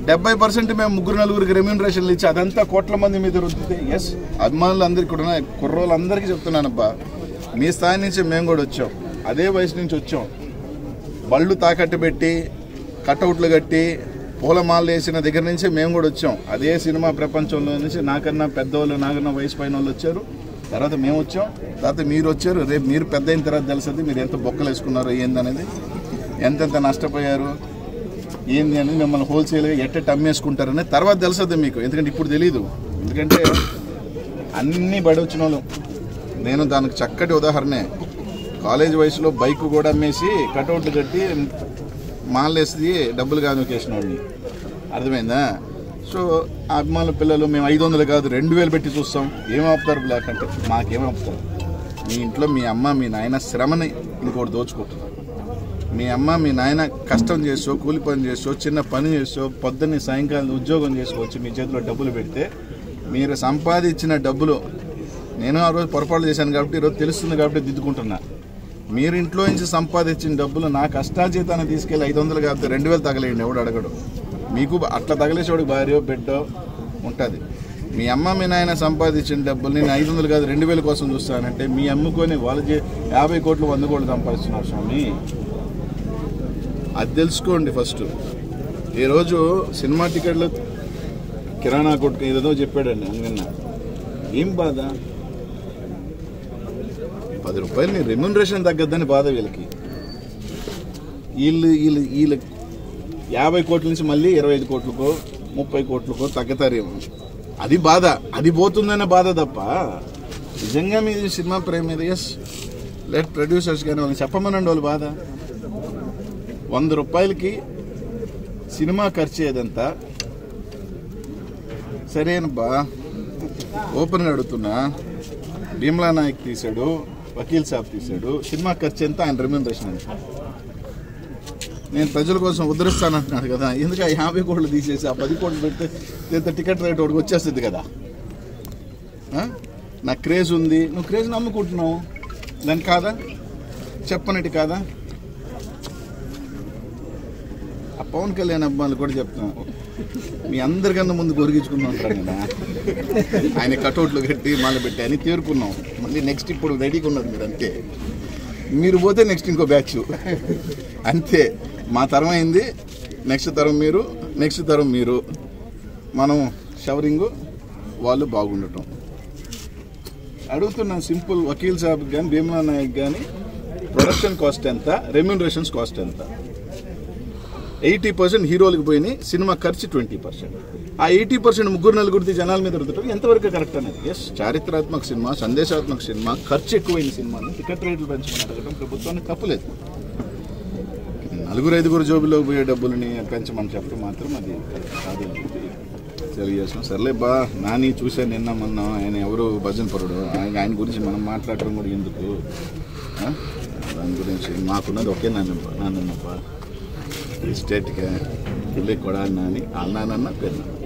డెబ్బై పర్సెంట్ మేము ముగ్గురు నలుగురికి రెమ్యూనరేషన్లు ఇచ్చి అదంతా కోట్ల మంది మీద రుద్దితే ఎస్ అభిమానులు అందరికీ కూడా ఉన్నాయి కుర్రోళ్ళందరికీ చెప్తున్నానబ్బా మీ స్థాయి నుంచి మేము కూడా వచ్చాం అదే వయసు నుంచి వచ్చాం బళ్ళు తాకట్టు పెట్టి కట్అవుట్లు కట్టి పూలమాలలు వేసిన దగ్గర నుంచి మేము కూడా వచ్చాం అదే సినిమా ప్రపంచంలో నుంచి నాకన్నా పెద్దవాళ్ళు నాకన్నా వయసు పైన వాళ్ళు వచ్చారు తర్వాత మేము వచ్చాం తర్వాత మీరు వచ్చారు రేపు మీరు పెద్ద అయిన తర్వాత తెలుస్తుంది మీరు ఎంత బొక్కలు వేసుకున్నారో ఏందనేది ఎంతెంత నష్టపోయారు ఏంది అనేది మిమ్మల్ని హోల్సేల్గా ఎట్టెట్ అమ్మేసుకుంటారనేది తర్వాత తెలుస్తుంది మీకు ఎందుకంటే ఇప్పుడు తెలియదు ఎందుకంటే అన్నీ బడి వచ్చిన వాళ్ళు నేను దానికి చక్కటి ఉదాహరణే కాలేజ్ వయసులో బైక్ కూడా అమ్మేసి కటౌట్లు కట్టి మాలేసి డబ్బులు కాదు కేసిన వాడిని అర్థమైందా సో ఆ అభిమానుల పిల్లలు మేము ఐదు వందలు కాదు రెండు వేలు పెట్టి చూస్తాం ఏం ఆపుతారు బ్లాక్ అంటే మాకేం ఆపుతారు మీ ఇంట్లో మీ అమ్మ మీ నాయన శ్రమని ఇంకోటి దోచుకుంటున్నారు మీ అమ్మ మీ నాయన కష్టం చేసో కూలి పని చేసో చిన్న పని చేసో పొద్దున్నే సాయంకాలం ఉద్యోగం చేసుకోవచ్చు మీ చేతిలో డబ్బులు పెడితే మీరు సంపాదించిన డబ్బులు నేను ఆ రోజు పొరపాటు చేశాను కాబట్టి ఈరోజు తెలుస్తుంది కాబట్టి దిద్దుకుంటున్నా మీరు ఇంట్లో నుంచి సంపాదించిన డబ్బులు నా కష్టాజీతాన్ని తీసుకెళ్ళి ఐదు వందలు కాకపోతే రెండు వేలు తగలేయండి ఎవడు అడగడు మీకు అట్లా తగలేసేవాడికి భార్యో బిడ్డో ఉంటుంది మీ అమ్మ మీ నాయన సంపాదించిన డబ్బులు నేను ఐదు వందలు కాదు రెండు వేల కోసం చూస్తానంటే మీ అమ్ముకొని వాళ్ళు చే- యాభై కోట్లు వంద కోట్లు సంపాదిస్తున్నారు స్వామి అది తెలుసుకోండి ఫస్ట్ ఈరోజు సినిమా టికెట్లు కిరాణా కొట్టు ఏదేదో చెప్పాడండి అందుకన్నా ఏం బాధ పది రూపాయలు నీ రెమ్యూనరేషన్ తగ్గద్దని బాధ వీళ్ళకి వీళ్ళు వీళ్ళు వీళ్ళు యాభై కోట్ల నుంచి మళ్ళీ ఇరవై ఐదు కోట్లకో ముప్పై కోట్లకో తగ్గుతారేమో అది బాధ అది పోతుందనే బాధ తప్ప నిజంగా మీ సినిమా ప్రేమ మీద ఎస్ లెట్ ప్రొడ్యూసర్స్ కానీ వాళ్ళని చెప్పమనండి వాళ్ళు బాధ వంద రూపాయలకి సినిమా ఖర్చు ఏదంతా సరేనబ్బా ఓపెన్ అడుగుతున్నా భీమ్లా నాయక్ తీశాడు వకీల్ సాబ్ తీశాడు సినిమా ఖర్చు ఎంత ఆయన రెమ్యూనరేషన్ ఎంత నేను ప్రజల కోసం ఉద్ధరిస్తానంటున్నాడు కదా ఎందుకు ఆ యాభై కోట్లు తీసేసి ఆ పది కోట్లు పెడితే ఇంత టికెట్ రేట్ ఒకటి వచ్చేస్తుంది కదా ఆ? నాకు క్రేజ్ ఉంది నువ్వు క్రేజ్ నమ్ముకుంటున్నావు దాని కాదా చెప్పనట్టు కాదా ఆ పవన్ కళ్యాణ్ అబ్బాయిలు కూడా చెప్తున్నాను మీ అందరికన్నా ముందు కొరిగించుకున్నాం ఉంటాను కదా ఆయన కటౌట్లు కట్టి మళ్ళీ పెట్టి అని తేరుకున్నాం మళ్ళీ నెక్స్ట్ ఇప్పుడు రెడీగా ఉన్నారు మీరు అంతే మీరు పోతే నెక్స్ట్ ఇంకో బ్యాచ్ అంతే మా తరం అయింది నెక్స్ట్ తరం మీరు నెక్స్ట్ తరం మీరు మనం షవరింగ్ వాళ్ళు బాగుండటం అడుగుతున్నాను సింపుల్ వకీల్ సాబ్ కానీ భీమలా నాయక్ కానీ ప్రొడక్షన్ కాస్ట్ ఎంత రెమ్యూనరేషన్స్ కాస్ట్ ఎంత ఎయిటీ పర్సెంట్ హీరోలకు పోయినాయి సినిమా ఖర్చు ట్వంటీ పర్సెంట్ ఆ ఎయిటీ పర్సెంట్ ముగ్గురు నలుగురిది జనాల మీద రుద్దటం ఎంతవరకు కరెక్ట్ అనేది ఎస్ చారిత్రాత్మక సినిమా సందేశాత్మక సినిమా ఖర్చు ఎక్కువైన సినిమాని టికెట్ రేట్లు పెంచమని అడగడం ప్రభుత్వానికి తప్పులేదు నలుగురు ఐదుగురు జోబులో పోయే డబ్బులని పెంచమని చెప్పడం మాత్రం అది కరెక్ట్ కాదు అని చెప్పి తెలియజేస్తున్నాం సర్లే బా నాని చూశాను నిన్న మొన్న ఆయన ఎవరు భజన పరుడు ఆయన ఆయన గురించి మనం మాట్లాడటం కూడా ఎందుకు ఆ? దాని గురించి మాకున్నది ఒకే నాన్నప్ప నాన్నప్ప ఈ స్టేట్గా పిల్లి కొడాలి నాని ఆ నాన్న పెన్న